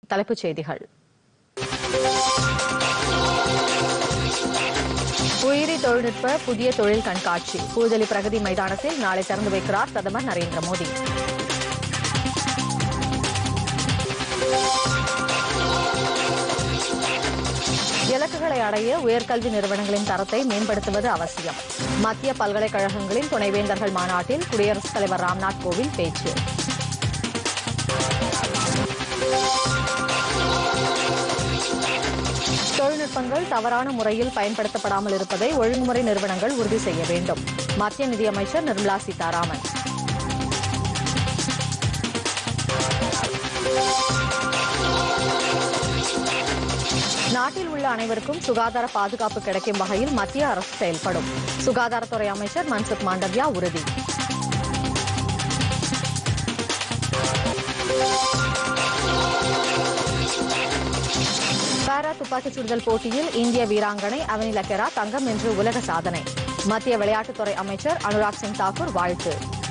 தலைப்புச் செய்திகள் உயிரி தொழில்நுட்ப புதிய தொழில் கண்காட்சி புதுதில்லி பிரகதி மைதானத்தில் நாளை திறந்து வைக்கிறார் பிரதமர் நரேந்திர மோடி இலக்குகளை அடைய உயர்கல்வி நிறுவனங்களின் தரத்தை மேம்படுத்துவது அவசியம் மத்திய பல்கலைக்கழகங்களின் துணைவேந்தர்கள் மாநாட்டில் குடியரசுத் தலைவர் ராம்நாத் கோவிந்த் பேச்சு தொழில்நுட்பங்கள் தவறான முறையில் பயன்படுத்தப்படாமல் இருப்பதை ஒழுங்குமுறை நிறுவனங்கள் உறுதி செய்ய வேண்டும் மத்திய நிதியமைச்சர் நிர்மலா சீதாராமன் நாட்டில் உள்ள அனைவருக்கும் சுகாதார பாதுகாப்பு கிடைக்கும் வகையில் மத்திய அரசு செயல்படும் சுகாதாரத்துறை அமைச்சர் மன்சுக் மாண்டவ்யா உறுதி பாரா துப்பாக்கிச் சுடுதல் போட்டியில் இந்திய வீராங்கனை அவனி லக்கெரா தங்கம் வென்று உலக சாதனை மத்திய விளையாட்டுத்துறை அமைச்சர் அனுராக் சிங் தாக்கூர் வாழ்த்து